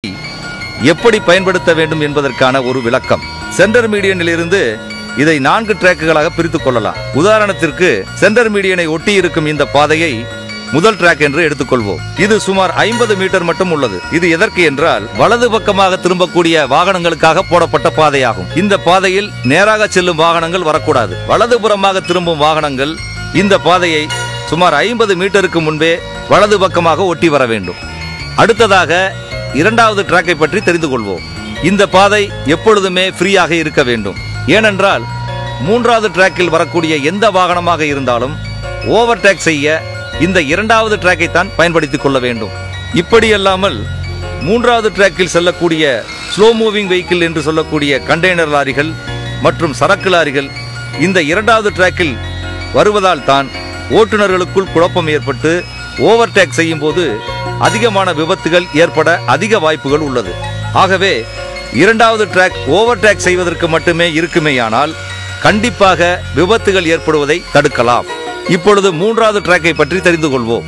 எப்படி பயன்படுத்த வேண்டும் என்பதற்கான ஒரு விளக்கம் சென்டர் மீடியனில் இருந்து இதை நான்கு ட்ராக்குகளாக பிரித்துக் கொள்ளலாம் உதாரணத்திற்கு சென்டர் மீடியனை ஒட்டி இருக்கும் இந்த பாதையை முதல் ட்ராக் என்று எடுத்துக்கொள்வோம் இது சுமார் ஐம்பது மீட்டர் மட்டும் உள்ளது இது எதற்கு என்றால் வலது பக்கமாக திரும்பக்கூடிய வாகனங்களுக்காக போடப்பட்ட பாதையாகும் இந்த பாதையில் நேராக செல்லும் வாகனங்கள் வரக்கூடாது வலதுபுறமாக திரும்பும் வாகனங்கள் இந்த பாதையை சுமார் ஐம்பது மீட்டருக்கு முன்பே வலது பக்கமாக ஒட்டி வர வேண்டும் அடுத்ததாக இரண்டாவது ட்ராக்கை பற்றி தெரிந்து கொள்வோம் இந்த பாதை எப்பொழுதுமே ஃப்ரீயாக இருக்க வேண்டும் ஏனென்றால் மூன்றாவது ட்ராக்கில் வரக்கூடிய எந்த வாகனமாக இருந்தாலும் ஓவர்டேக் செய்ய இந்த இரண்டாவது ட்ராக்கை தான் பயன்படுத்திக் கொள்ள வேண்டும் இப்படி அல்லாமல் மூன்றாவது ட்ராக்கில் செல்லக்கூடிய ஸ்லோ மூவிங் வெஹிக்கிள் என்று சொல்லக்கூடிய கண்டெய்னர் லாரிகள் மற்றும் சரக்கு லாரிகள் இந்த இரண்டாவது ட்ராக்கில் வருவதால் தான் ஓட்டுநர்களுக்குள் குழப்பம் ஏற்பட்டு ஓவர்டேக் செய்யும் போது அதிகமான விபத்துகள் ஏற்பட அதிக வாய்ப்புகள் உள்ளது ஆகவே இரண்டாவது ட்ராக் ஓவர்டேக் செய்வதற்கு மட்டுமே இருக்குமேயானால் கண்டிப்பாக விபத்துகள் ஏற்படுவதை தடுக்கலாம் இப்பொழுது மூன்றாவது ட்ராக்கை பற்றி தெரிந்து கொள்வோம்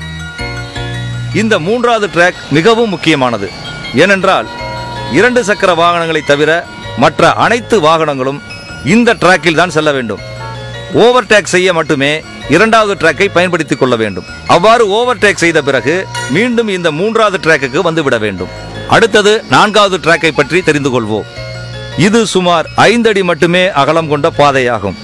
இந்த மூன்றாவது ட்ராக் மிகவும் முக்கியமானது ஏனென்றால் இரண்டு சக்கர வாகனங்களை தவிர மற்ற அனைத்து வாகனங்களும் இந்த ட்ராக்கில் தான் செல்ல வேண்டும் ஓவர்டேக் செய்ய மட்டுமே இரண்டாவது ட்ராக்கை பயன்படுத்திக் கொள்ள வேண்டும் அவ்வாறு ஓவர்டேக் செய்த பிறகு மீண்டும் இந்த மூன்றாவது ட்ராக்குக்கு வந்துவிட வேண்டும் அடுத்தது நான்காவது ட்ராக்கை பற்றி தெரிந்து கொள்வோம் இது சுமார் ஐந்தடி மட்டுமே அகலம் கொண்ட பாதையாகும்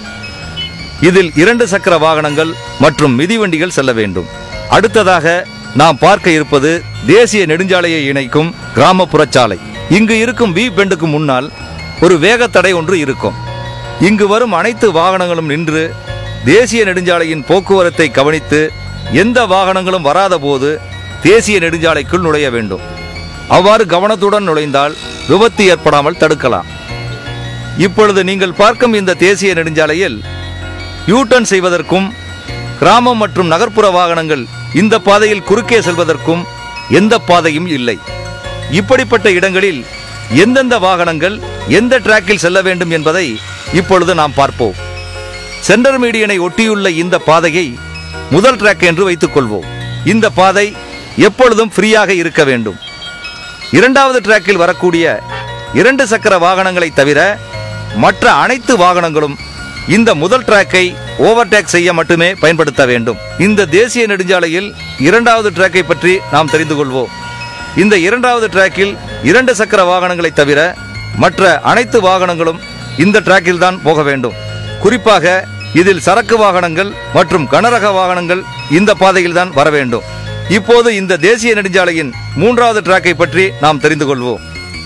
இதில் இரண்டு சக்கர வாகனங்கள் மற்றும் மிதிவண்டிகள் செல்ல வேண்டும் அடுத்ததாக நாம் பார்க்க இருப்பது தேசிய நெடுஞ்சாலையை இணைக்கும் கிராமப்புற சாலை இங்கு இருக்கும் வி பெண்டுக்கு முன்னால் ஒரு வேகத்தடை ஒன்று இருக்கும் இங்கு வரும் அனைத்து வாகனங்களும் நின்று தேசிய நெடுஞ்சாலையின் போக்குவரத்தை கவனித்து எந்த வாகனங்களும் வராத போது தேசிய நெடுஞ்சாலைக்குள் நுழைய வேண்டும் அவ்வாறு கவனத்துடன் நுழைந்தால் விபத்து ஏற்படாமல் தடுக்கலாம் இப்பொழுது நீங்கள் பார்க்கும் இந்த தேசிய நெடுஞ்சாலையில் யூட்டர்ன் செய்வதற்கும் கிராமம் மற்றும் நகர்ப்புற வாகனங்கள் இந்த பாதையில் குறுக்கே செல்வதற்கும் எந்த பாதையும் இல்லை இப்படிப்பட்ட இடங்களில் எந்தெந்த வாகனங்கள் எந்த டிராக்கில் செல்ல வேண்டும் என்பதை இப்பொழுது நாம் பார்ப்போம் சென்டர் மீடியனை ஒட்டியுள்ள இந்த பாதையை முதல் ட்ராக் என்று வைத்துக் கொள்வோம் இந்த பாதை எப்பொழுதும் ஃப்ரீயாக இருக்க வேண்டும் இரண்டாவது டிராக்கில் வரக்கூடிய இரண்டு சக்கர வாகனங்களை தவிர மற்ற அனைத்து வாகனங்களும் இந்த முதல் டிராக்கை ஓவர்டேக் செய்ய மட்டுமே பயன்படுத்த வேண்டும் இந்த தேசிய நெடுஞ்சாலையில் இரண்டாவது டிராக்கை பற்றி நாம் தெரிந்து கொள்வோம் இந்த இரண்டாவது டிராக்கில் இரண்டு சக்கர வாகனங்களை தவிர மற்ற அனைத்து வாகனங்களும் இந்த டிராக்கில் தான் போக வேண்டும் குறிப்பாக இதில் சரக்கு வாகனங்கள் மற்றும் கனரக வாகனங்கள் இந்த பாதையில் தான் வர வேண்டும் இப்போது இந்த தேசிய நெடுஞ்சாலையின் மூன்றாவது டிராக்கை பற்றி நாம் தெரிந்து கொள்வோம்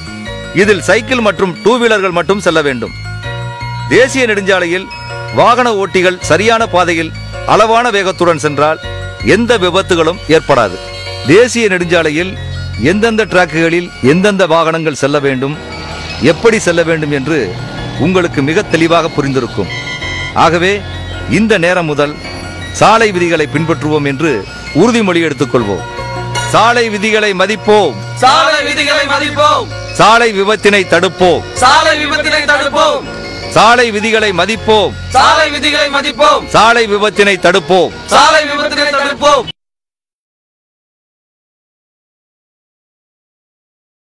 இதில் சைக்கிள் மற்றும் டூ வீலர்கள் மட்டும் செல்ல வேண்டும் தேசிய நெடுஞ்சாலையில் வாகன ஓட்டிகள் சரியான பாதையில் அளவான வேகத்துடன் சென்றால் எந்த விபத்துகளும் ஏற்படாது தேசிய நெடுஞ்சாலையில் எந்தெந்த டிராக்குகளில் எந்தெந்த வாகனங்கள் செல்ல வேண்டும் எப்படி செல்ல வேண்டும் என்று உங்களுக்கு மிக தெளிவாக புரிந்திருக்கும் ஆகவே இந்த நேரம் முதல் சாலை விதிகளை பின்பற்றுவோம் என்று உறுதிமொழி எடுத்துக்கொள்வோம் சாலை விதிகளை மதிப்போம் சாலை விதிகளை மதிப்போம் சாலை விபத்தினை தடுப்போம் சாலை விபத்தினை தடுப்போம் சாலை விதிகளை மதிப்போம் சாலை விதிகளை மதிப்போம் சாலை விபத்தினை தடுப்போம் சாலை விபத்தினை தடுப்போம்